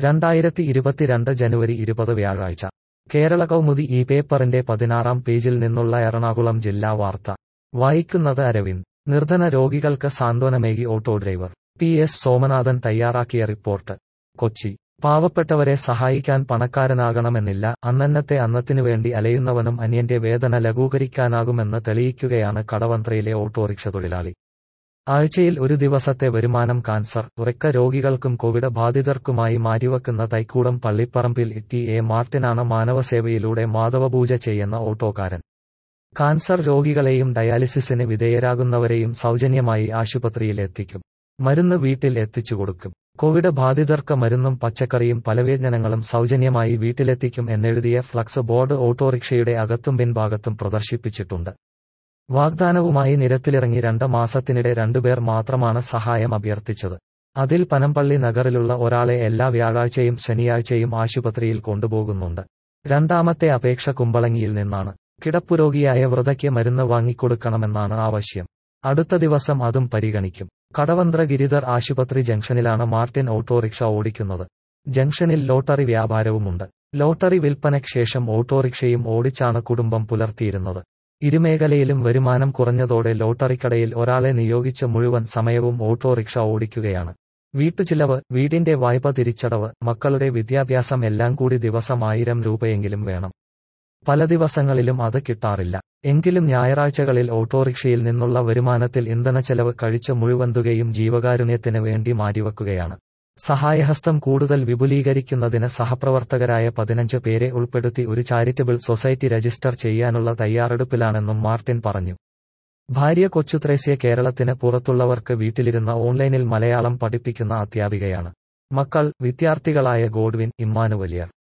രണ്ടായിരത്തി ഇരുപത്തിരണ്ട് ജനുവരി ഇരുപത് വ്യാഴാഴ്ച കേരള കൗമുദി ഈ പേപ്പറിന്റെ പതിനാറാം പേജിൽ നിന്നുള്ള എറണാകുളം ജില്ലാ വാർത്ത വായിക്കുന്നത് അരവിന്ദ് നിർധന രോഗികൾക്ക് സാന്ത്വനമേകി auto driver P S Somanathan തയ്യാറാക്കിയ റിപ്പോർട്ട് കൊച്ചി പാവപ്പെട്ടവരെ സഹായിക്കാൻ പണക്കാരനാകണമെന്നില്ല അന്നന്നത്തെ അന്നത്തിനു വേണ്ടി അലയുന്നവനും അന്യന്റെ വേദന ലഘൂകരിക്കാനാകുമെന്ന് തെളിയിക്കുകയാണ് കടവന്ത്രയിലെ ഓട്ടോറിക്ഷ തൊഴിലാളി ആഴ്ചയിൽ ഒരു ദിവസത്തെ വരുമാനം കാൻസർ ഉറക്ക രോഗികൾക്കും കോവിഡ് ബാധിതർക്കുമായി മാറ്റിവെക്കുന്ന തൈക്കൂടം പള്ളിപ്പറമ്പിൽ ടി എ മാർട്ടിനാണ് മാനവസേവയിലൂടെ മാധവപൂജ ചെയ്യുന്ന ഓട്ടോക്കാരൻ കാൻസർ രോഗികളെയും ഡയാലിസിസിന് വിധേയരാകുന്നവരെയും സൗജന്യമായി ആശുപത്രിയിൽ എത്തിക്കും മരുന്ന് വീട്ടിൽ എത്തിച്ചു കൊടുക്കും കോവിഡ് ബാധിതർക്ക് മരുന്നും പച്ചക്കറിയും പലവ്യഞ്ജനങ്ങളും സൗജന്യമായി വീട്ടിലെത്തിക്കും എന്നെഴുതിയ ഫ്ലക്സ് ബോർഡ് ഓട്ടോറിക്ഷയുടെ അകത്തും പിൻഭാഗത്തും പ്രദർശിപ്പിച്ചിട്ടുണ്ട് വാഗ്ദാനവുമായി നിരത്തിലിറങ്ങി രണ്ട് മാസത്തിനിടെ രണ്ടുപേർ മാത്രമാണ് സഹായം അഭ്യർത്ഥിച്ചത് അതിൽ പനമ്പള്ളി നഗറിലുള്ള ഒരാളെ എല്ലാ വ്യാഴാഴ്ചയും ശനിയാഴ്ചയും ആശുപത്രിയിൽ കൊണ്ടുപോകുന്നുണ്ട് രണ്ടാമത്തെ അപേക്ഷ കുമ്പളങ്ങിയിൽ നിന്നാണ് കിടപ്പുരോഗിയായ വൃതയ്ക്ക് മരുന്ന് വാങ്ങിക്കൊടുക്കണമെന്നാണ് ആവശ്യം അടുത്ത ദിവസം അതും പരിഗണിക്കും കടവന്ത്ര ഗിരിധർ ആശുപത്രി ജംഗ്ഷനിലാണ് മാർട്ടിൻ ഓട്ടോറിക്ഷ ഓടിക്കുന്നത് ജംഗ്ഷനിൽ ലോട്ടറി വ്യാപാരവുമുണ്ട് ലോട്ടറി വിൽപ്പനയ്ക്ക് ശേഷം ഓട്ടോറിക്ഷയും ഓടിച്ചാണ് കുടുംബം പുലർത്തിയിരുന്നത് ഇരുമേഖലയിലും വരുമാനം കുറഞ്ഞതോടെ ലോട്ടറിക്കടയിൽ ഒരാളെ നിയോഗിച്ച് മുഴുവൻ സമയവും ഓട്ടോറിക്ഷ ഓടിക്കുകയാണ് വീട്ടുചിലവ് വീടിന്റെ വായ്പ തിരിച്ചടവ് മക്കളുടെ വിദ്യാഭ്യാസം എല്ലാം കൂടി ദിവസം ആയിരം രൂപയെങ്കിലും വേണം പല ദിവസങ്ങളിലും അത് കിട്ടാറില്ല എങ്കിലും ഞായറാഴ്ചകളിൽ ഓട്ടോറിക്ഷയിൽ നിന്നുള്ള വരുമാനത്തിൽ ഇന്ധനച്ചെലവ് കഴിച്ച് മുഴുവൻ തുകയും ജീവകാരുണ്യത്തിന് വേണ്ടി മാറ്റിവെക്കുകയാണ് സഹായഹസ്തം കൂടുതൽ വിപുലീകരിക്കുന്നതിന് സഹപ്രവർത്തകരായ പതിനഞ്ച് പേരെ ഉൾപ്പെടുത്തി ഒരു ചാരിറ്റബിൾ സൊസൈറ്റി രജിസ്റ്റർ ചെയ്യാനുള്ള തയ്യാറെടുപ്പിലാണെന്നും മാർട്ടിൻ പറഞ്ഞു ഭാര്യ കൊച്ചുത്രേസ്യ കേരളത്തിന് പുറത്തുള്ളവർക്ക് വീട്ടിലിരുന്ന ഓൺലൈനിൽ മലയാളം പഠിപ്പിക്കുന്ന അധ്യാപികയാണ് മക്കൾ വിദ്യാർത്ഥികളായ ഗോഡ്വിൻ ഇമ്മാനുവലിയർ